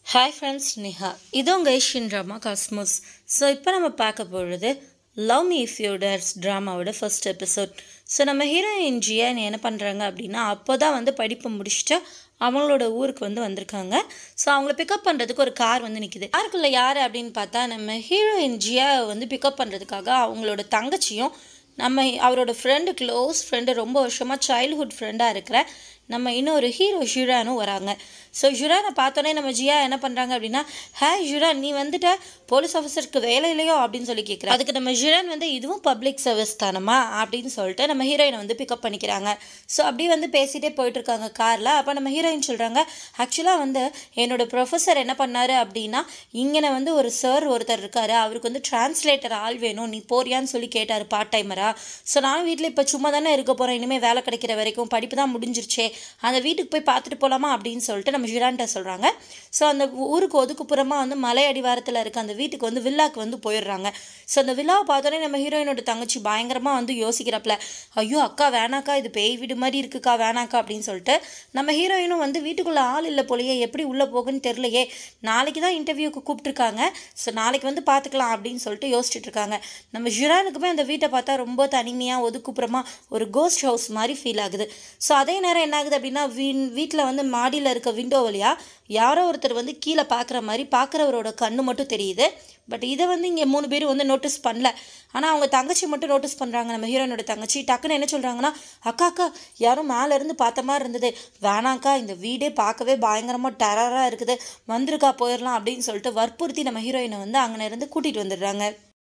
hi friends Niha இது உங்கள் Asian drama Cosmos so இப்போ நம்ம பார்க்க போகிறது love me if you dare ட்ராமாவோட ஃபர்ஸ்ட் எபிசோட் ஸோ நம்ம ஹீரோயின் ஜியான் என்ன பண்ணுறாங்க அப்படின்னா அப்போ தான் வந்து படிப்பை முடிச்சுட்டு அவங்களோட ஊருக்கு வந்து வந்திருக்காங்க ஸோ அவங்கள பிக்கப் பண்ணுறதுக்கு ஒரு கார் வந்து நிற்கிது காருக்குள்ளே யார் அப்படின்னு பார்த்தா நம்ம ஹீரோயின் ஜியா வந்து பிக்கப் பண்ணுறதுக்காக அவங்களோட தங்கச்சியும் நம்ம அவரோட ஃப்ரெண்டு க்ளோஸ் ஃப்ரெண்டு ரொம்ப வருஷமாக சைல்ட்ஹுட் ஃப்ரெண்டாக இருக்கிற நம்ம இன்னொரு ஹீரோ ஜுரானும் வராங்க ஸோ ஜுரானை பார்த்தோன்னே நம்ம ஜியா என்ன பண்ணுறாங்க அப்படின்னா ஹாய் ஜுரான் நீ வந்துட்ட போலீஸ் ஆஃபீஸருக்கு வேலை இல்லையோ அப்படின்னு சொல்லி கேட்குறேன் அதுக்கு நம்ம ஜுரான் வந்து இதுவும் பப்ளிக் சர்வீஸ் தானம்மா அப்படின்னு சொல்லிட்டு நம்ம ஹீரோயினை வந்து பிக்கப் பண்ணிக்கிறாங்க ஸோ அப்படியே வந்து பேசிகிட்டே போயிட்டு இருக்காங்க காரில் அப்போ நம்ம ஹீரோயின் சொல்கிறாங்க ஆக்சுவலாக வந்து என்னோட ப்ரொஃபஸர் என்ன பண்ணாரு அப்படின்னா இங்கே வந்து ஒரு சார் ஒருத்தர் இருக்காரு அவருக்கு வந்து டிரான்ஸ்லேட்டர் ஆள் வேணும் நீ போறியான்னு சொல்லி கேட்டார் பார்ட் டைமரா ஸோ நானும் வீட்டில் இப்போ சும்மா தானே இருக்க போகிறேன் இனிமேல் வேலை கிடைக்கிற வரைக்கும் படிப்பு தான் முடிஞ்சிருச்சே அந்த வீட்டுக்கு போய் பார்த்துட்டு போகலாமா அப்படின்னு சொல்லிட்டு நம்ம ஜிரான்ட்ட சொல்கிறாங்க ஸோ அந்த ஊருக்கு ஒதுக்குப்புறமாக வந்து மலை அடிவாரத்தில் இருக்க அந்த வீட்டுக்கு வந்து வில்லாக்கு வந்து போயிடுறாங்க ஸோ அந்த வில்லாவை பார்த்தோன்னே நம்ம ஹீரோயினோட தங்கச்சி பயங்கரமாக வந்து யோசிக்கிறப்பல ஐயோ அக்கா வேணாக்கா இது பேய் வீடு மாதிரி இருக்குக்கா வேணாக்கா அப்படின்னு சொல்லிட்டு நம்ம ஹீரோயினும் வந்து வீட்டுக்குள்ளே ஆள் இல்லை போலயே எப்படி உள்ளே போகுன்னு தெரிலையே நாளைக்கு தான் இன்டர்வியூக்கு கூப்பிட்ருக்காங்க ஸோ நாளைக்கு வந்து பார்த்துக்கலாம் அப்படின்னு சொல்லிட்டு யோசிச்சுட்டு இருக்காங்க நம்ம ஜிரானுக்குமே அந்த வீட்டை பார்த்தா ரொம்ப தனிமையாக ஒதுக்குப்புறமா ஒரு கோஸ்ட் ஹவுஸ் மாதிரி ஃபீல் ஆகுது ஸோ அதே நேரம் என்ன ஆகுது அப்படின்னா வீ வீட்டில் வந்து மாடியில் இருக்க விண்டோ வழியாக யாரோ ஒருத்தர் வந்து கீழே பார்க்குற மாதிரி பார்க்குறவரோட கண்ணு மட்டும் தெரியுது பட் இதை வந்து இங்கே மூணு பேர் வந்து நோட்டீஸ் பண்ணல ஆனால் அவங்க தங்கச்சி மட்டும் நோட்டீஸ் பண்ணுறாங்க நம்ம ஹீரோனோட தங்கச்சி டக்குன்னு என்ன சொல்கிறாங்கன்னா அக்கா அக்கா யாரும் மேலேருந்து பார்த்த மாதிரி இருந்தது வேணாக்கா இந்த வீடே பார்க்கவே பயங்கரமாக டெரராக இருக்குது வந்திருக்கா போயிடலாம் அப்படின்னு சொல்லிட்டு வற்புறுத்தி நம்ம ஹீரோயினை வந்து அங்கே இருந்து கூட்டிகிட்டு வந்துடுறாங்க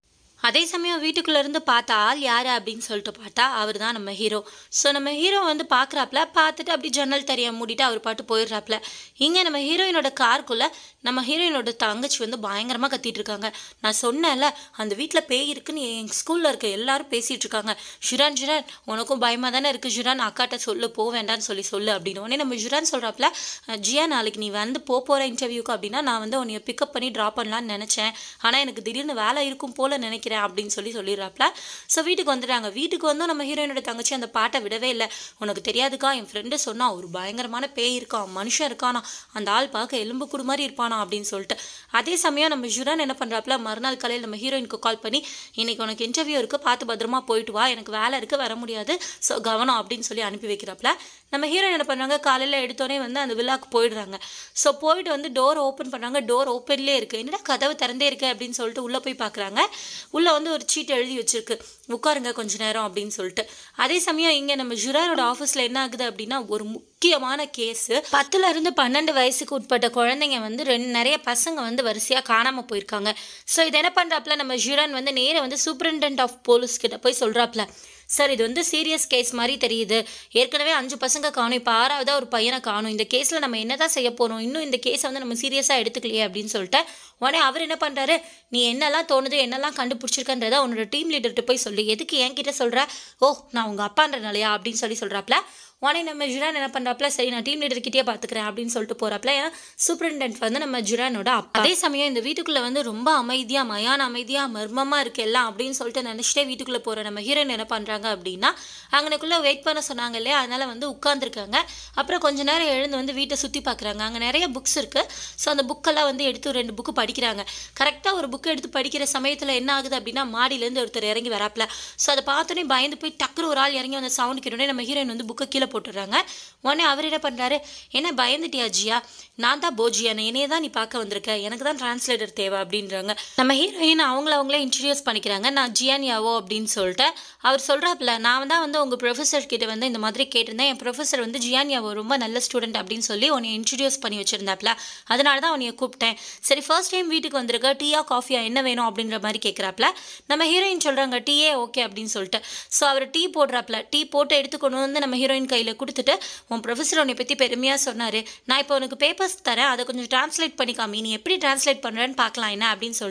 அதே சமயம் வீட்டுக்குள்ளே இருந்து பார்த்த ஆள் யார் அப்படின்னு சொல்லிட்டு பார்த்தா அவர் தான் நம்ம ஹீரோ ஸோ நம்ம ஹீரோ வந்து பார்க்குறாப்புல பார்த்துட்டு அப்படி ஜன்னல் தரையை மூடிட்டு அவர் பாட்டு போயிடுறாப்புல இங்கே நம்ம ஹீரோயினோட காருக்குள்ளே நம்ம ஹீரோயினோட தங்கச்சி வந்து பயங்கரமாக கத்திட்டு இருக்காங்க நான் சொன்னேன்ல அந்த வீட்டில் பேய் இருக்குன்னு என் ஸ்கூலில் இருக்க எல்லாரும் பேசிகிட்டு இருக்காங்க ஜுரான் ஜுரான் உனக்கும் பயமாக தானே இருக்குது ஜுரான் அக்காட்ட சொல்லு போக வேண்டாம்னு சொல்லி சொல்லு அப்படின்னு உடனே நம்ம ஜுரான் சொல்கிறாப்புல ஜியா நாளைக்கு நீ வந்து போக போகிற இன்டர்வியூக்கு அப்படின்னா நான் வந்து உன்னைய பிக்கப் பண்ணி ட்ராப் பண்ணலான்னு நினச்சேன் ஆனால் எனக்கு திடீர்னு வேலை இருக்கும் போல் நினைக்கிறேன் நினைக்கிறேன் அப்படின்னு சொல்லி சொல்லிடுறாப்ல ஸோ வீட்டுக்கு வந்துடுறாங்க வீட்டுக்கு வந்து நம்ம ஹீரோயினோட தங்கச்சி அந்த பாட்டை விடவே இல்லை உனக்கு தெரியாதுக்கா என் ஃப்ரெண்டு சொன்னா ஒரு பயங்கரமான பேய் இருக்கான் மனுஷன் இருக்கானா அந்த ஆள் பார்க்க எலும்பு கூடு மாதிரி இருப்பானா அப்படின்னு சொல்லிட்டு அதே சமயம் நம்ம ஜுரான் என்ன பண்ணுறாப்புல மறுநாள் காலையில் நம்ம ஹீரோயினுக்கு கால் பண்ணி இன்னைக்கு உனக்கு இன்டர்வியூ இருக்குது பார்த்து பத்திரமா போயிட்டு வா எனக்கு வேலை இருக்குது வர முடியாது ஸோ கவனம் அப்படின்னு சொல்லி அனுப்பி வைக்கிறாப்புல நம்ம ஹீரோயின் என்ன பண்ணுறாங்க காலையில் எடுத்தோடனே வந்து அந்த விழாக்கு போயிடுறாங்க ஸோ போயிட்டு வந்து டோர் ஓப்பன் பண்ணுறாங்க டோர் ஓப்பன்லேயே இருக்குது என்னடா கதவு திறந்தே இருக்கு அப்படின்னு சொல்லிட்டு உள்ளே போய் பார்க்குறாங்க உள்ளே வந்து ஒரு சீட் எழுதி வச்சிருக்கு உட்காருங்க கொஞ்ச நேரம் அப்படின்னு சொல்லிட்டு அதே சமயம் இங்கே நம்ம ஜுரானோட ஆஃபீஸில் என்ன ஆகுது அப்படின்னா ஒரு முக்கியமான கேஸு பத்துல இருந்து பன்னெண்டு வயசுக்கு உட்பட்ட குழந்தைங்க வந்து ரெண்டு நிறைய பசங்க வந்து வரிசையாக காணாமல் போயிருக்காங்க ஸோ இது என்ன பண்ணுறாப்புல நம்ம ஜுரான் வந்து நேராக வந்து சூப்பரிண்டென்ட் ஆஃப் போலீஸ் கிட்ட போய் சொல்கிறாப்புல சார் இது வந்து சீரியஸ் கேஸ் மாதிரி தெரியுது ஏற்கனவே அஞ்சு பசங்க காணும் இப்போ ஆறாவதாக ஒரு பையனை காணும் இந்த கேஸில் நம்ம என்ன தான் செய்ய போகிறோம் இன்னும் இந்த கேஸை வந்து நம்ம சீரியஸாக எடுத்துக்கலையே அப்படின்னு சொல்லிட்டு உடனே அவர் என்ன பண்ணுறாரு நீ என்னெல்லாம் தோணுது என்னெல்லாம் கண்டுபிடிச்சிருக்கன்றத உன்னோட டீம் லீடர்கிட்ட போய் சொல்லி எதுக்கு என்கிட்ட சொல்கிற ஓ நான் உங்கள் அப்பான்றனாலையா அப்படின்னு சொல்லி சொல்கிறாப்ல உடனே நம்ம ஜுரான் என்ன பண்ணுறாப்புல சரி நான் டீம் லீடர்கிட்டயே பார்த்துக்கிறேன் அப்படின்னு சொல்லிட்டு போகிறாப்புல ஏன்னா சூப்பரிண்டென்ட் வந்து நம்ம ஜுரானோட அப்பா அதே சமயம் இந்த வீட்டுக்குள்ளே வந்து ரொம்ப அமைதியாக மயான அமைதியாக மர்மமாக இருக்கு எல்லாம் அப்படின்னு சொல்லிட்டு நினச்சிட்டே வீட்டுக்குள்ளே போகிற நம்ம ஹீரோயின் என்ன பண்ணுறாங்க அப்படின்னா அங்கனக்குள்ளே வெயிட் பண்ண சொன்னாங்க இல்லையா அதனால் வந்து உட்காந்துருக்காங்க அப்புறம் கொஞ்ச நேரம் எழுந்து வந்து வீட்டை சுற்றி பார்க்குறாங்க அங்கே நிறைய புக்ஸ் இருக்குது ஸோ அந்த புக்கெல்லாம் வந்து எடுத்து ரெண்டு புக்கு படிக்கிறாங்க கரெக்டாக ஒரு புக்கு எடுத்து படிக்கிற சமயத்தில் என்ன ஆகுது அப்படின்னா மாடியிலேருந்து ஒருத்தர் இறங்கி வராப்பில் ஸோ அதை பார்த்தோன்னே பயந்து போய் டக்குனு ஒரு ஆள் இறங்கி வந்த சவுண்ட் கேட்டோடனே நம்ம ஹீரோயின் வந்து புக்கை கீழே போட்டுடுறாங்க உடனே அவர் என்ன பண்ணுறாரு என்ன பயந்துட்டியா ஜியா நான் தான் போஜியா என்னையே தான் நீ பார்க்க வந்திருக்க எனக்கு தான் டிரான்ஸ்லேட்டர் தேவை அப்படின்றாங்க நம்ம ஹீரோயின் அவங்கள அவங்களே இன்ட்ரடியூஸ் பண்ணிக்கிறாங்க நான் ஜியானியாவோ அப்படின்னு சொல்லிட்டு அவர் சொல்கிறாப்புல நான் தான் வந்து உங்கள் ப்ரொஃபஸர் கிட்ட வந்து இந்த மாதிரி கேட்டிருந்தேன் என் ப்ரொஃபஸர் வந்து ஜியானியாவோ ரொம்ப நல்ல ஸ்டூடெண்ட் அப்படின்னு சொல்லி உன்னை இன்ட்ரடியூஸ் பண்ணி வச்சிருந்தாப்புல அதனால தான் உன்னைய கூப்பிட்டேன் சரி ஃபர்ஸ்ட் டைம் வீட்டுக்கு வந்திருக்க டீயா காஃபியா என்ன வேணும் அப்படின்ற மாதிரி கேட்குறாப்புல நம்ம ஹீரோயின் சொல்கிறாங்க டீயே ஓகே அப்படின்னு சொல்லிட்டு ஸோ அவர் டீ போடுறாப்புல டீ போட்டு எடுத்து கொண்டு வந்து நம்ம ஹீரோயின் கையில் கொடுத்துட்டு உன் ப்ரொஃபஸர் உன்னை பற்றி பெருமையாக சொன்னார் நான் இப்போ உனக்கு பேப்பர்ஸ் தரேன் அதை கொஞ்சம் டிரான்ஸ்லேட் பண்ணி காமி நீ எப்படி டிரான்ஸ்லேட் பண்ணுறேன்னு பார்க்கலாம் என்ன அப்படின்னு சொல்லிட்டு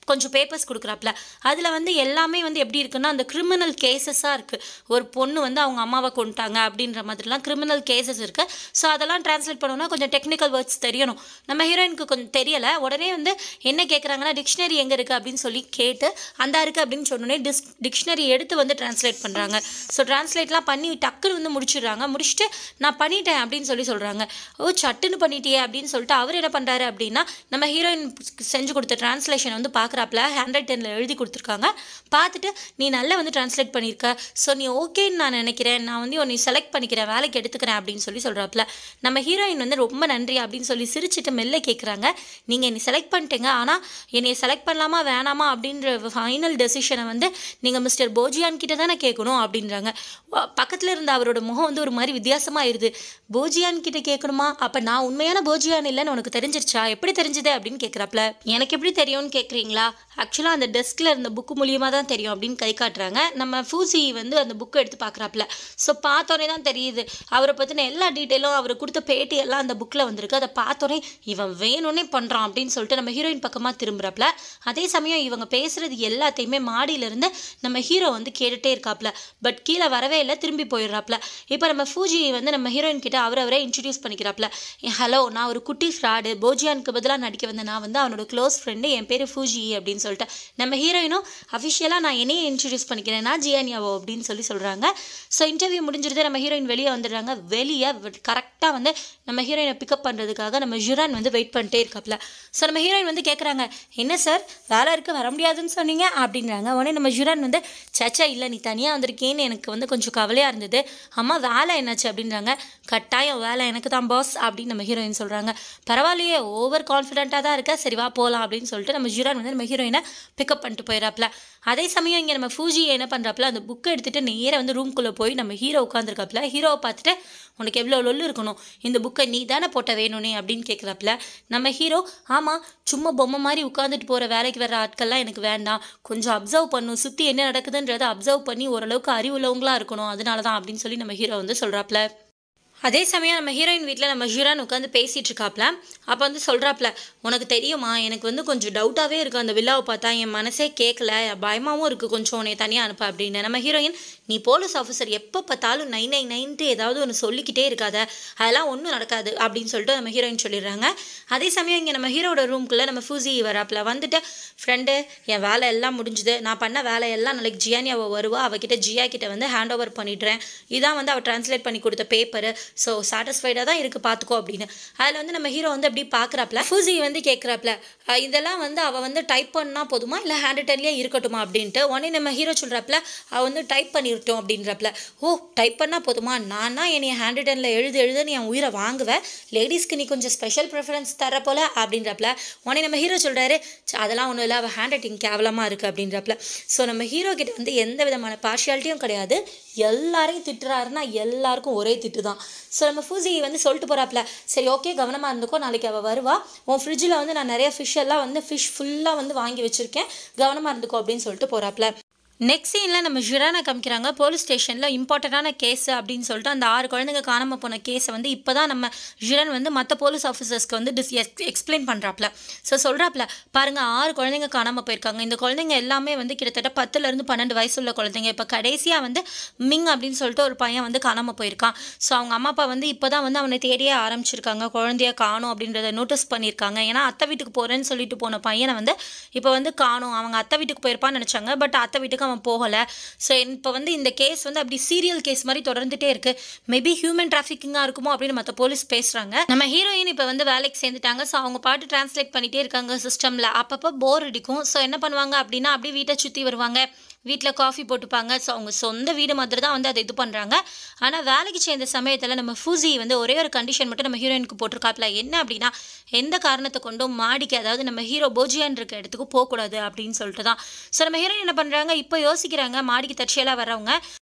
கொஞ்சம் பேப்பர்ஸ் கொடுக்குறாப்புல அதில் வந்து எல்லாமே வந்து எப்படி இருக்குன்னா அந்த கிரிமினல் கேசஸாக இருக்குது ஒரு பொண்ணு வந்து அவங்க அம்மாவை கொண்டுட்டாங்க அப்படின்ற மாதிரிலாம் கிரிமினல் கேசஸ் இருக்குது ஸோ அதெல்லாம் ட்ரான்ஸ்லேட் பண்ணோம்னா கொஞ்சம் டெக்னிக்கல் வேர்ட்ஸ் தெரியணும் நம்ம ஹீரோயினுக்கு கொஞ்சம் தெரியலை உடனே வந்து என்ன கேட்குறாங்கன்னா டிக்ஷனரி எங்கே இருக்குது அப்படின்னு சொல்லி கேட்டு அந்த இருக்குது அப்படின்னு சொன்னோடனே டிஸ் டிக்ஷனரி எடுத்து வந்து ட்ரான்ஸ்லேட் பண்ணுறாங்க ஸோ ட்ரான்ஸ்லேட்லாம் பண்ணி டக்குன்னு வந்து முடிச்சிடுறாங்க முடிச்சுட்டு நான் பண்ணிட்டேன் அப்படின்னு சொல்லி சொல்கிறாங்க ஓ சட்டுன்னு பண்ணிட்டியே அப்படின்னு சொல்லிட்டு அவர் என்ன பண்ணுறாரு அப்படின்னா நம்ம ஹீரோயின் செஞ்சு கொடுத்த ட்ரான்ஸ்லேஷன் வந்து பார்க்குறாப்புல ஹேண்ட் ரைட்டனில் எழுதி கொடுத்துருக்காங்க பார்த்துட்டு நீ நல்லா வந்து ட்ரான்ஸ்லேட் பண்ணியிருக்க ஸோ நீ ஓகேன்னு நான் நினைக்கிறேன் நான் வந்து உன்னை செலக்ட் பண்ணிக்கிறேன் வேலைக்கு எடுத்துக்கிறேன் அப்படின்னு சொல்லி சொல்கிறாப்புல நம்ம ஹீரோயின் வந்து ரொம்ப நன்றி அப்படின்னு சொல்லி சிரிச்சிட்டு மெல்ல கேட்குறாங்க நீங்கள் என்னை செலக்ட் பண்ணிட்டீங்க ஆனால் என்னை செலக்ட் பண்ணலாமா வேணாமா அப்படின்ற ஃபைனல் டெசிஷனை வந்து நீங்கள் மிஸ்டர் போஜியான் கிட்ட தானே கேட்கணும் அப்படின்றாங்க பக்கத்தில் இருந்த அவரோட முகம் வந்து ஒரு மாதிரி வித்தியாசமாக ஆயிடுது போஜியான் கிட்ட கேட்கணுமா அப்போ நான் உண்மையான போஜியான் இல்லைன்னு உனக்கு தெரிஞ்சிருச்சா எப்படி தெரிஞ்சது அப்படின்னு கேட்குறாப்ல எனக்கு எப்படி தெரியும்னு கேட்குறீங்களா ஆக்சுவலாக அந்த டெஸ்கில் இருந்த புக்கு மூலியமாக தான் தெரியும் அப்படின்னு கை காட்டுறாங்க நம்ம ஃபூசி வந்து அந்த புக்கை எடுத்து பார்க்குறாப்புல ஸோ பார்த்தோன்னே தான் தெரியுது அவரை பற்றின எல்லா டீட்டெயிலும் அவர் கொடுத்த பேட்டி எல்லாம் அந்த புக்கில் வந்திருக்கு அதை பார்த்தோன்னே இவன் வேணும்னே பண்ணுறான் அப்படின்னு சொல்லிட்டு நம்ம ஹீரோயின் பக்கமாக திரும்புறாப்புல அதே சமயம் இவங்க பேசுகிறது எல்லாத்தையுமே மாடியிலேருந்து நம்ம ஹீரோ வந்து கேட்டுகிட்டே இருக்காப்புல பட் கீழே வரவே இல்லை திரும்பி போயிடுறாப்புல இப்போ நம்ம ஃபூஜி வந்து நம்ம ஹீரோயின் கிட்ட அவர் அவரே இன்ட்ரடியூஸ் பண்ணிக்கிறாப்புல ஹலோ நான் ஒரு குட்டி ஃப்ராடு போஜியானுக்கு பதிலாக நடிக்க வந்த நான் வந்து அவனோட க்ளோஸ் ஃப்ரெண்டு என் பேர் ஃபூஜி அப்படின்னு சொல்லிட்டு நம்ம ஹீரோயினும் அஃபிஷியலாக நான் என்னையே இன்ட்ரடியூஸ் பண்ணிக்கிறேன் நான் ஜியானியாவோ அப்படின்னு சொல்லி சொல்கிறாங்க ஸோ இன்டர்வியூ முடிஞ்சிருது நம்ம ஹீரோயின் வெளியே வந்துடுறாங்க வெளியே கரெக்டாக வந்து நம்ம ஹீரோயினை பிக்கப் பண்ணுறதுக்காக நம்ம ஜுரான் வந்து வெயிட் பண்ணிட்டே இருக்காப்புல ஸோ நம்ம ஹீரோயின் வந்து கேட்குறாங்க என்ன சார் வேலை இருக்கு வர முடியாதுன்னு சொன்னீங்க அப்படின்றாங்க உடனே நம்ம ஜுரான் வந்து சச்சா இல்லை நீ தனியாக வந்திருக்கேன்னு எனக்கு வந்து கொஞ்சம் கவலையாக இருந்தது அம்மா வேலை என்னாச்சு அப்படின்றாங்க கட்டாயம் வேலை எனக்கு தான் பாஸ் அப்படின்னு நம்ம ஹீரோயின் சொல்கிறாங்க பரவாயில்லையே ஓவர் கான்ஃபிடென்ட்டாக தான் இருக்க சரி வா போகலாம் அப்படின்னு சொல்லிட்டு நம்ம ஜுரான் வந்து நம்ம ஹீரோயினை பிக்கப் பண்ணிட்டு போயிடறாப்புல அதே சமயம் இங்கே நம்ம ஃபூஜி என்ன பண்ணுறாப்புல அந்த புக்கை எடுத்துகிட்டு நேராக வந்து ரூம்குள்ளே போய் நம்ம ஹீரோ உட்காந்துருக்காப்புல ஹீரோவை பார்த்துட்டு உனக்கு எவ்வளோ லொல்லு இருக்கணும் இந்த புக்கை நீ தானே போட்ட வேணும்னே அப்படின்னு கேட்குறாப்புல நம்ம ஹீரோ ஆமாம் சும்மா பொம்மை மாதிரி உட்காந்துட்டு போகிற வேலைக்கு வர ஆட்கள்லாம் எனக்கு வேண்டாம் கொஞ்சம் அப்சர்வ் பண்ணும் சுற்றி என்ன நடக்குதுன்றதை அப்சர்வ் பண்ணி ஓரளவுக்கு அறிவுள்ளவங்களா இருக்கணும் அதனால தான் அப்படின்னு சொல்லி நம்ம ஹீரோ வந்து சொல்கிறாப்புல அதே சமயம் நம்ம ஹீரோயின் வீட்டில் நம்ம ஹீரோன் உட்காந்து பேசிகிட்டு இருக்காப்ல அப்போ வந்து சொல்கிறாப்ல உனக்கு தெரியுமா எனக்கு வந்து கொஞ்சம் டவுட்டாகவே இருக்குது அந்த வில்லாவை பார்த்தா என் மனசே கேட்கல பயமாகவும் இருக்குது கொஞ்சம் உன்னை தனியாக அனுப்ப அப்படின்னு நம்ம ஹீரோயின் நீ போலீஸ் ஆஃபீஸர் எப்போ பார்த்தாலும் நைன் நைன் நைன்ட்டு ஏதாவது ஒன்று சொல்லிக்கிட்டே இருக்காத அதெல்லாம் ஒன்றும் நடக்காது அப்படின்னு சொல்லிட்டு நம்ம ஹீரோயின் சொல்லிடுறாங்க அதே சமயம் இங்கே நம்ம ஹீரோட ரூம்குள்ளே நம்ம ஃபூசி வராப்பில் வந்துட்டு ஃப்ரெண்டு என் வேலை எல்லாம் முடிஞ்சுது நான் பண்ண வேலையெல்லாம் நாளைக்கு ஜியானியாவை வருவா அவகிட்ட ஜியா கிட்ட வந்து ஹேண்ட் ஓவர் பண்ணிடுறேன் இதான் வந்து அவள் ட்ரான்ஸ்லேட் பண்ணி கொடுத்த பேப்பரு ஸோ சாட்டிஸ்ஃபைடாக தான் இருக்குது பார்த்துக்கோ அப்படின்னு அதில் வந்து நம்ம ஹீரோ வந்து அப்படி பார்க்குறாப்ல ஃபூசி வந்து கேட்குறாப்ல இதெல்லாம் வந்து அவள் வந்து டைப் பண்ணால் போதுமா இல்லை ஹேண்ட் ரிட்டன்லேயே இருக்கட்டுமா அப்படின்ட்டு உடனே நம்ம ஹீரோ சொல்கிறாப்ல அவள் வந்து டைப் பண்ணிருட்டோம் அப்படின்றப்பல ஓ டைப் பண்ணால் போதுமா நானா என்னை ஹேண்ட் ரிட்டனில் எழுது எழுதுன்னு என் உயிரை வாங்குவேன் லேடிஸ்க்கு நீ கொஞ்சம் ஸ்பெஷல் ப்ரிஃபரன்ஸ் தர போல அப்படின்றப்பல உடனே நம்ம ஹீரோ சொல்கிறாரு அதெல்லாம் ஒன்றும் இல்லை அவள் ஹேண்ட் ரைட்டிங் கேவலமாக இருக்குது அப்படின்றப்பல ஸோ நம்ம ஹீரோ கிட்ட வந்து எந்த விதமான பார்ஷியாலிட்டியும் கிடையாது எல்லாரையும் திட்டுறாருன்னா எல்லாருக்கும் ஒரே திட்டு தான் ஸோ நம்ம ஃபூசி வந்து சொல்லிட்டு போகிறாப்புல சரி ஓகே கவனமாக இருந்துக்கோ நாளைக்கு அவள் வருவா உன் ஃப்ரிட்ஜில் வந்து நான் நிறைய ஃபிஷ் எல்லாம் வந்து ஃபிஷ் ஃபுல்லாக வந்து வாங்கி வச்சுருக்கேன் கவனமாக இருந்துக்கோ அப்படின்னு சொல்லிட்டு போகிறாப்புல நெக்ஸ்ட் சீனில் நம்ம ஜுரானை காமிக்கிறாங்க போலீஸ் ஸ்டேஷனில் இம்பார்ட்டண்ட்டான கேஸ் அப்படின்னு சொல்லிட்டு அந்த ஆறு குழந்தைங்க காணாமல் போன கேஸை வந்து இப்போ தான் நம்ம ஜுரன் வந்து மற்ற போலீஸ் ஆஃபீஸர்ஸ்க்கு வந்து டிஸ் எக்ஸ்பிளைன் பண்ணுறாப்ல ஸோ சொல்கிறாப்ல பாருங்கள் ஆறு குழந்தைங்க காணாமல் போயிருக்காங்க இந்த குழந்தைங்க எல்லாமே வந்து கிட்டத்தட்ட பத்துலேருந்து பன்னெண்டு வயசு உள்ள குழந்தைங்க இப்போ கடைசியாக வந்து மிங் அப்படின்னு சொல்லிட்டு ஒரு பையன் வந்து காணாமல் போயிருக்கான் ஸோ அவங்க அம்மா அப்பா வந்து இப்போ தான் வந்து அவனை தேடியே ஆரம்பிச்சிருக்காங்க குழந்தைய காணும் அப்படின்றத நோட்டீஸ் பண்ணியிருக்காங்க ஏன்னா அத்தை வீட்டுக்கு போகிறேன்னு சொல்லிட்டு போன பையனை வந்து இப்போ வந்து காணும் அவங்க அத்தை வீட்டுக்கு போயிருப்பான்னு நினச்சாங்க பட் அத்தை வீட்டுக்கு அவன் போகலை ஸோ இப்போ வந்து இந்த கேஸ் வந்து அப்படி சீரியல் கேஸ் மாதிரி தொடர்ந்துட்டே இருக்கு மேபி ஹியூமன் டிராஃபிக்கிங்காக இருக்குமோ அப்படின்னு மற்ற போலீஸ் பேசுகிறாங்க நம்ம ஹீரோயின் இப்போ வந்து வேலைக்கு சேர்ந்துட்டாங்க ஸோ அவங்க பாட்டு டிரான்ஸ்லேட் பண்ணிகிட்டே இருக்காங்க சிஸ்டமில் அப்பப்போ போர் அடிக்கும் ஸோ என்ன பண்ணுவாங்க அப்படின்னா அப்படியே வீட்டை சுற்றி வருவாங்க வீட்டில் காஃபி போட்டுப்பாங்க ஸோ அவங்க சொந்த வீடு மாதிரி தான் வந்து அதை இது பண்ணுறாங்க ஆனால் வேலைக்கு சேர்ந்த சமயத்தில் நம்ம ஃபூசி வந்து ஒரே ஒரு கண்டிஷன் மட்டும் நம்ம ஹீரோயினுக்கு போட்டிருக்காப்ல என்ன அப்படின்னா எந்த காரணத்தை கொண்டும் மாடிக்கு அதாவது நம்ம ஹீரோ போஜியான் இருக்க இடத்துக்கு போகக்கூடாது அப்படின்னு சொல்லிட்டு தான் ஸோ நம்ம ஹீரோயின் என்ன பண்ணுறாங்க இப்போ யோசிக்கிறாங்க மாடிக்கு தற்செயலாக வர்றவங்க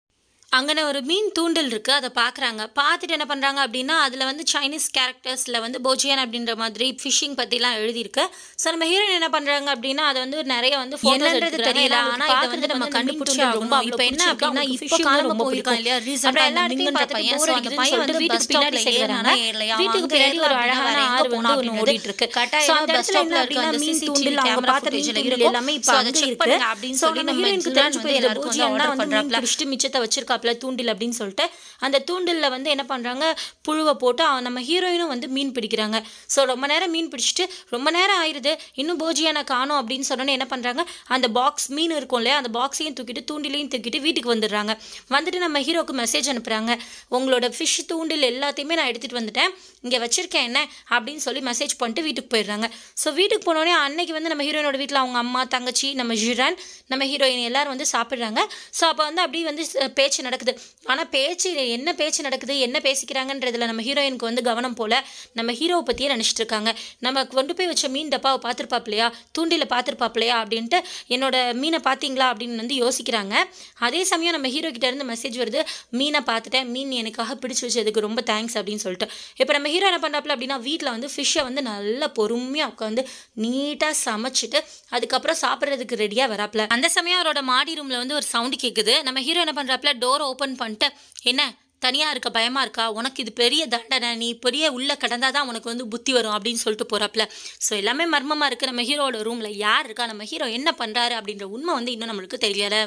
அங்கன ஒரு மீன் தூண்டில் இருக்குது அதை பார்க்குறாங்க பார்த்துட்டு என்ன பண்ணுறாங்க அப்படின்னா அதில் வந்து சைனீஸ் கேரக்டர்ஸில் வந்து போஜியன் அப்படின்ற மாதிரி ஃபிஷிங் பற்றிலாம் எழுதியிருக்கு ஸோ நம்ம ஹீரோயின் என்ன பண்ணுறாங்க அப்படின்னா அதை வந்து நிறைய வந்து என்னன்றது தெரியல ஆனால் இதை வந்து நம்ம கண்டுபிடிச்சி ரொம்ப இப்போ என்ன அப்படின்னா இப்போ காலமாக போயிருக்கோம் இல்லையா ரீசெண்டாக எல்லா இடத்தையும் பார்த்து பையன் ஸோ அந்த பையன் வந்து வீட்டுக்கு பின்னாடி சைடு வீட்டுக்கு பின்னாடி ஒரு அழகான ஆறு வந்து ஒன்று ஓடிட்டு இருக்கு ஸோ அந்த இடத்துல என்ன அப்படின்னா மீன் தூண்டில் அவங்க பார்த்த மீன் தூண்டில் எல்லாமே இப்போ அங்கே இருக்கு அப்படின்னு சொல்லி நம்ம ஹீரோயினுக்கு தெரிஞ்சு போய் எல்லாருக்கும் வந்து ஆர்டர் பண்ணுறாப்ல பிடிச்சிட்டு மிச்சத்தை வச்சிருக்காப்ல தூண்டில் அப்படின்னு சொல்லிட்டு அந்த தூண்டிலில் வந்து என்ன பண்ணுறாங்க புழுவை போட்டு அவன் நம்ம ஹீரோயினும் வந்து மீன் பிடிக்கிறாங்க ஸோ ரொம்ப நேரம் மீன் பிடிச்சிட்டு ரொம்ப நேரம் ஆயிடுது இன்னும் போஜியான காணோம் அப்படின்னு சொன்னோன்னே என்ன பண்ணுறாங்க அந்த பாக்ஸ் மீன் இருக்கும் இல்லையா அந்த பாக்ஸையும் தூக்கிட்டு தூண்டிலையும் தூக்கிட்டு வீட்டுக்கு வந்துடுறாங்க வந்துட்டு நம்ம ஹீரோக்கு மெசேஜ் அனுப்புகிறாங்க உங்களோட ஃபிஷ் தூண்டில் எல்லாத்தையுமே நான் எடுத்துகிட்டு வந்துட்டேன் இங்கே வச்சிருக்கேன் என்ன அப்படின்னு சொல்லி மெசேஜ் பண்ணிட்டு வீட்டுக்கு போயிடுறாங்க ஸோ வீட்டுக்கு போனோடனே அன்னைக்கு வந்து நம்ம ஹீரோயினோட வீட்டில் அவங்க அம்மா தங்கச்சி நம்ம ஜிரான் நம்ம ஹீரோயின் எல்லாரும் வந்து சாப்பிட்றாங்க ஸோ அப்போ வந்து அப்படியே வந்து அஹ், பேச்சு நடக்குது ஆனால் பேச்சு என்ன பேச்சு நடக்குது என்ன பேசிக்கிறாங்கன்றதுல நம்ம ஹீரோயினுக்கு வந்து கவனம் போல நம்ம ஹீரோவை பற்றியே நினச்சிட்டு இருக்காங்க நம்ம கொண்டு போய் வச்ச மீன் டப்பாவை பார்த்துருப்பாப்லையா தூண்டில பார்த்துருப்பாப்லையா அப்படின்ட்டு என்னோட மீனை பார்த்தீங்களா அப்படின்னு வந்து யோசிக்கிறாங்க அதே சமயம் நம்ம ஹீரோ கிட்ட இருந்து மெசேஜ் வருது மீனை பார்த்துட்டேன் மீன் எனக்காக பிடிச்சி வச்சதுக்கு ரொம்ப தேங்க்ஸ் அப்படின்னு சொல்லிட்டு இப்போ நம்ம ஹீரோ என்ன பண்ணுறாப்புல அப்படின்னா வீட்டில் வந்து ஃபிஷ்ஷை வந்து நல்லா பொறுமையாக உட்காந்து நீட்டாக சமைச்சிட்டு அதுக்கப்புறம் சாப்பிட்றதுக்கு ரெடியாக வராப்புல அந்த சமயம் அவரோட மாடி ரூமில் வந்து ஒரு சவுண்டு கேட்குது நம்ம ஹீரோ என்ன பண்ணுறாப்புல டோர் ஓப்பன் பண்ணிட்டு என்ன தனியாக இருக்க பயமாக இருக்கா உனக்கு இது பெரிய தண்டனை நீ பெரிய உள்ளே கடந்தால் தான் உனக்கு வந்து புத்தி வரும் அப்படின்னு சொல்லிட்டு போகிறாப்புல ஸோ எல்லாமே மர்மமாக இருக்குது நம்ம ஹீரோட ரூமில் யார் இருக்கா நம்ம ஹீரோ என்ன பண்ணுறாரு அப்படின்ற உண்மை வந்து இன்னும் நம்மளுக்கு தெரியலை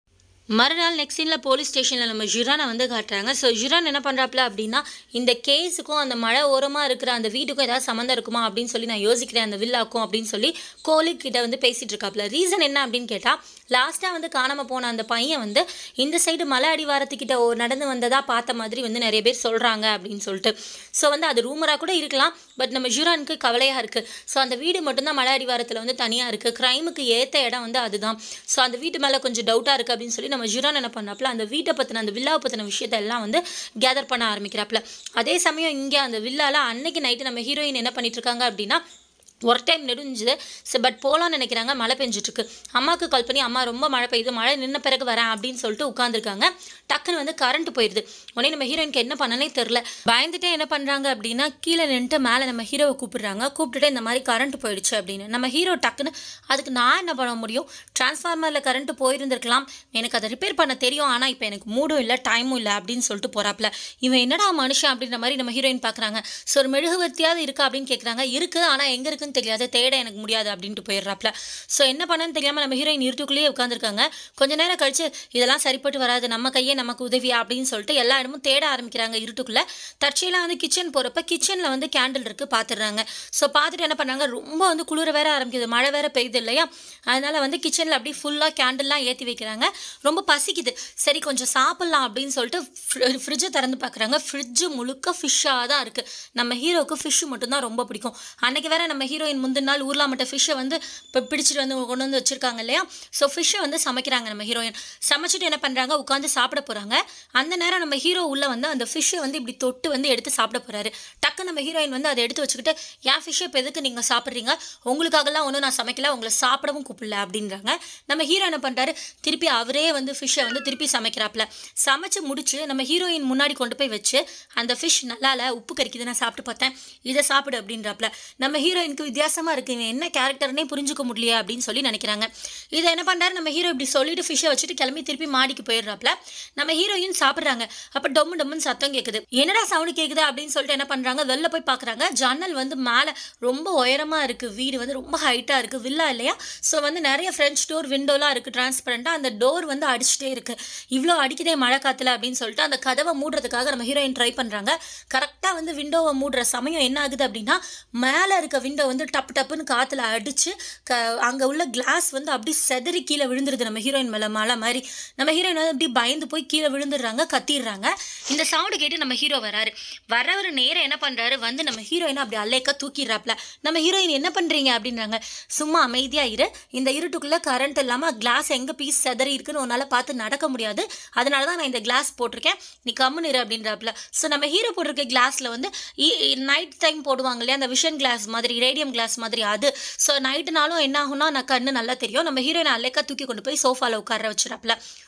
மறுநாள் நெக்ஸ்ட் சீனில் போலீஸ் ஸ்டேஷனில் நம்ம ஜிரானை வந்து காட்டுறாங்க ஸோ ஜிரான் என்ன பண்ணுறாப்புல அப்படின்னா இந்த கேஸுக்கும் அந்த மழை ஓரமாக இருக்கிற அந்த வீட்டுக்கும் ஏதாவது சம்மந்தம் இருக்குமா அப்படின்னு சொல்லி நான் யோசிக்கிறேன் அந்த வில்லாக்கும் அப்படின்னு சொல்லி கோலி கிட்ட வந்து பேசிகிட்டு இருக்காப்புல ரீசன் என்ன அப்படின்னு கேட்டால் லாஸ்ட்டாக வந்து காணாமல் போன அந்த பையன் வந்து இந்த சைடு மலை அடிவாரத்துக்கிட்ட ஓ- நடந்து வந்ததா பார்த்த மாதிரி வந்து நிறைய பேர் சொல்கிறாங்க அப்படின்னு சொல்லிட்டு ஸோ வந்து அது ரூமராக கூட இருக்கலாம் பட் நம்ம ஜிரானுக்கு கவலையாக இருக்குது ஸோ அந்த வீடு மட்டும்தான் மலை அடிவாரத்தில் வந்து தனியாக இருக்குது க்ரைமுக்கு ஏற்ற இடம் வந்து அதுதான் ஸோ அந்த வீட்டு மேலே கொஞ்சம் டவுட்டாக இருக்குது அப்படின்னு சொல்லி நம்ம ஜிரான் என்ன பண்ணாப்புல அந்த வீட்டை பற்றின அந்த வில்லாவை பற்றின விஷயத்தை எல்லாம் வந்து கேதர் பண்ண ஆரம்பிக்கிறாப்புல அதே சமயம் இங்கே அந்த வில்லால அன்னைக்கு நைட்டு நம்ம ஹீரோயின் என்ன பண்ணிட்டு இருக்காங்க அப்படின்னா ஒரு டைம் நெடுஞ்சுது சரி பட் போகலான்னு நினைக்கிறாங்க மழை பெஞ்சிட்ருக்கு அம்மாவுக்கு கால் பண்ணி அம்மா ரொம்ப மழை பெய்யுது மழை நின்ன பிறகு வரேன் அப்படின்னு சொல்லிட்டு உட்காந்துருக்காங்க டக்குன்னு வந்து கரண்ட் போயிடுது உடனே நம்ம ஹீரோயினுக்கு என்ன பண்ணனே தெரில பயந்துட்டே என்ன பண்ணுறாங்க அப்படின்னா கீழே நின்றுட்டு மேலே நம்ம ஹீரோவை கூப்பிடுறாங்க கூப்பிட்டுட்டு இந்த மாதிரி கரண்ட் போயிடுச்சு அப்படின்னு நம்ம ஹீரோ டக்குன்னு அதுக்கு நான் என்ன பண்ண முடியும் டிரான்ஸ்ஃபார்மரில் கரண்ட் போயிருந்திருக்கலாம் எனக்கு அதை ரிப்பேர் பண்ண தெரியும் ஆனால் இப்போ எனக்கு மூடும் இல்லை டைமும் இல்லை அப்படின்னு சொல்லிட்டு போகிறாப்புல இவன் என்னடா மனுஷன் அப்படின்ற மாதிரி நம்ம ஹீரோயின் பார்க்குறாங்க ஸோ ஒரு மெழுகுவர்த்தியாவது இருக்கா அப்படின்னு கேட்குறாங்க இருக்குது ஆனால் எங்கே இருக்குன்னு தெரியாது தேட எனக்கு முடியாது அப்படின்ட்டு போயிடுறாப்புல ஸோ என்ன பண்ணன்னு தெரியாமல் நம்ம ஹீரோயின் இருட்டுக்குள்ளேயே உட்காந்துருக்காங்க கொஞ்ச நேரம் கழிச்சு இதெல்லாம் சரிப்பட்டு வராது நம்ம கையே நமக்கு உதவியா அப்படின்னு சொல்லிட்டு எல்லா இடமும் தேட ஆரம்பிக்கிறாங்க இருட்டுக்குள்ளே தற்செயலாக வந்து கிச்சன் போகிறப்ப கிச்சனில் வந்து கேண்டில் இருக்குது பார்த்துடுறாங்க ஸோ பார்த்துட்டு என்ன பண்ணாங்க ரொம்ப வந்து குளிர வேற ஆரம்பிக்குது மழை வேற பெய்யுது இல்லையா அதனால வந்து கிச்சனில் அப்படியே ஃபுல்லாக கேண்டில்லாம் ஏற்றி வைக்கிறாங்க ரொம்ப பசிக்குது சரி கொஞ்சம் சாப்பிட்லாம் அப்படின்னு சொல்லிட்டு ஃப்ரிட்ஜை திறந்து பார்க்குறாங்க ஃப்ரிட்ஜு முழுக்க ஃபிஷ்ஷாக தான் இருக்குது நம்ம ஹீரோவுக்கு ஃபிஷ்ஷு மட்டும்தான் ரொம்ப பிடிக்கும் அன்னைக்கு வேற நம்ம ஹீரோயின் முந்தின நாள் ஊர்லா மட்டும் ஃபிஷ்ஷை வந்து இப்போ பிடிச்சிட்டு வந்து கொண்டு வந்து வச்சிருக்காங்க இல்லையா ஸோ ஃபிஷ்ஷை வந்து சமைக்கிறாங்க நம்ம ஹீரோயின் சமைச்சிட்டு என்ன பண்ணுறாங்க உட்காந்து சாப்பிட போகிறாங்க அந்த நேரம் நம்ம ஹீரோ உள்ளே வந்து அந்த ஃபிஷ்ஷை வந்து இப்படி தொட்டு வந்து எடுத்து சாப்பிட போகிறாரு டக்கு நம்ம ஹீரோயின் வந்து அதை எடுத்து வச்சுக்கிட்டு என் ஃபிஷ்ஷை இப்போ எதுக்கு நீங்கள் சாப்பிட்றீங்க உங்களுக்காகலாம் ஒன்றும் நான் சமைக்கல உங்களை சாப்பிடவும் கூப்பிடல அப்படின்றாங்க நம்ம ஹீரோ என்ன பண்ணுறாரு திருப்பி அவரே வந்து ஃபிஷ்ஷை வந்து திருப்பி சமைக்கிறாப்புல சமைச்சு முடிச்சு நம்ம ஹீரோயின் முன்னாடி கொண்டு போய் வச்சு அந்த ஃபிஷ் நல்லா இல்லை உப்பு கறிக்குது நான் சாப்பிட்டு பார்த்தேன் இதை சாப்பிடு அப்படின்றாப்புல நம்ம ஹீரோயினுக்கு வித்தியாசமாக இருக்கு இவன் என்ன கேரக்டர்னே புரிஞ்சுக்க முடியலையே அப்படின்னு சொல்லி நினைக்கிறாங்க இதை என்ன பண்ணுறாரு நம்ம ஹீரோ இப்படி சொல்லிட்டு ஃபிஷ்ஷை வச்சுட்டு கிளம்பி திருப்பி மாடிக்கு போயிடுறாப்புல நம்ம ஹீரோயின் சாப்பிட்றாங்க அப்போ டொம்மு டொம்முன்னு சத்தம் கேட்குது என்னடா சவுண்டு கேட்குது அப்படின்னு சொல்லிட்டு என்ன பண்ணுறாங்க வெளில போய் பார்க்குறாங்க ஜன்னல் வந்து மேலே ரொம்ப உயரமாக இருக்குது வீடு வந்து ரொம்ப ஹைட்டாக இருக்குது வில்லா இல்லையா ஸோ வந்து நிறைய ஃப்ரெஞ்ச் டோர் விண்டோலாம் இருக்குது டிரான்ஸ்பரண்ட்டாக அந்த டோர் வந்து அடிச்சுட்டே இருக்குது இவ்வளோ அடிக்குதே மழை காத்துல அப்படின்னு சொல்லிட்டு அந்த கதவை மூடுறதுக்காக நம்ம ஹீரோயின் ட்ரை பண்ணுறாங்க கரெக்டாக வந்து விண்டோவை மூடுற சமயம் என்ன ஆகுது அப்படின்னா மேலே இருக்க விண்டோ வந்து டப்பு டப்புன்னு காற்றுல அடித்து க அங்கே உள்ள கிளாஸ் வந்து அப்படி செதறி கீழே விழுந்துருது நம்ம ஹீரோயின் மேலே மழை மாதிரி நம்ம ஹீரோயின் வந்து அப்படி பயந்து போய் கீழே விழுந்துடுறாங்க கத்திடுறாங்க இந்த சவுண்டு கேட்டு நம்ம ஹீரோ வராரு வரவர் நேரம் என்ன பண்ணுறாரு வந்து நம்ம ஹீரோயினை அப்படி அல்லேக்க தூக்கிடுறாப்ல நம்ம ஹீரோயின் என்ன பண்ணுறீங்க அப்படின்றாங்க சும்மா அமைதியாக இரு இந்த இருட்டுக்குள்ளே கரண்ட் இல்லாமல் கிளாஸ் எங்கே பீஸ் செதறி இருக்குன்னு உன்னால் பார்த்து நடக்க முடியாது அதனால தான் நான் இந்த கிளாஸ் போட்டிருக்கேன் நீ கம்முன்னு இரு அப்படின்றாப்புல ஸோ நம்ம ஹீரோ போட்டிருக்க கிளாஸில் வந்து நைட் டைம் போடுவாங்க இல்லையா அந்த விஷன் கிளாஸ் மாதிரி ரேடியம் கிளாஸ் மாதிரி அது ஸோ நைட்டுனாலும் என்ன ஆகும்னா நான் கண்ணு நல்லா தெரியும் நம்ம ஹீரோயின் அலைக்கா தூக்கி கொண்டு போய் சோஃபாவில் உட்கார வச்சிடறாப்புல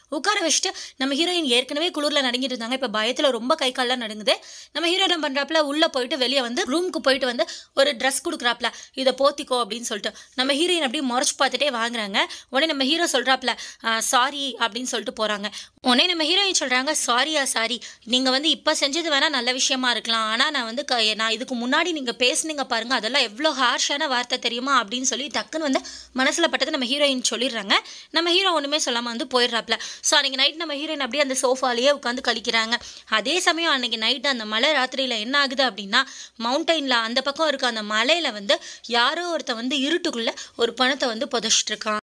உட்கார வச்சுட்டு நம்ம ஹீரோயின் ஏற்கனவே குளிரில் நடுங்கிட்டு இருந்தாங்க இப்போ பயத்தில் ரொம்ப கை கால்லாம் நடுங்குது நம்ம ஹீரோ என்ன பண்ணுறாப்புல உள்ளே போயிட்டு வெளியே வந்து ரூமுக்கு போயிட்டு வந்து ஒரு ட்ரெஸ் கொடுக்குறாப்புல இதை போத்திக்கோ அப்படின்னு சொல்லிட்டு நம்ம ஹீரோயின் அப்படியே முறைச்சு பார்த்துட்டே வாங்குறாங்க உடனே நம்ம ஹீரோ சொல்கிறாப்புல சாரி அப்படின்னு சொல்லிட்டு போகிறாங்க உடனே நம்ம ஹீரோயின் சொல்கிறாங்க சாரியா சாரி நீங்கள் வந்து இப்போ செஞ்சது வேணால் நல்ல விஷயமா இருக்கலாம் ஆனால் நான் வந்து க நான் இதுக்கு முன்னாடி நீங்கள் பேசுனீங்க பாருங்க அதெல்லாம் எவ்வளோ ஹார்ஷான வார்த்தை தெரியுமா அப்படின்னு சொல்லி டக்குன்னு வந்து மனசில் பட்டது நம்ம ஹீரோயின் சொல்லிடுறாங்க நம்ம ஹீரோ ஒன்றுமே சொல்லாமல் வந்து போயிடுறாப்புல ஸோ அன்றைக்கி நைட் நம்ம ஹீரோயின் அப்படியே அந்த சோஃபாலேயே உட்காந்து கழிக்கிறாங்க அதே சமயம் அன்றைக்கி நைட் அந்த மலை ராத்திரியில் என்ன ஆகுது அப்படின்னா மவுண்டெயினில் அந்த பக்கம் இருக்க அந்த மலையில் வந்து யாரோ ஒருத்தன் வந்து இருட்டுக்குள்ளே ஒரு பணத்தை வந்து புதைச்சிட்டு இருக்கான்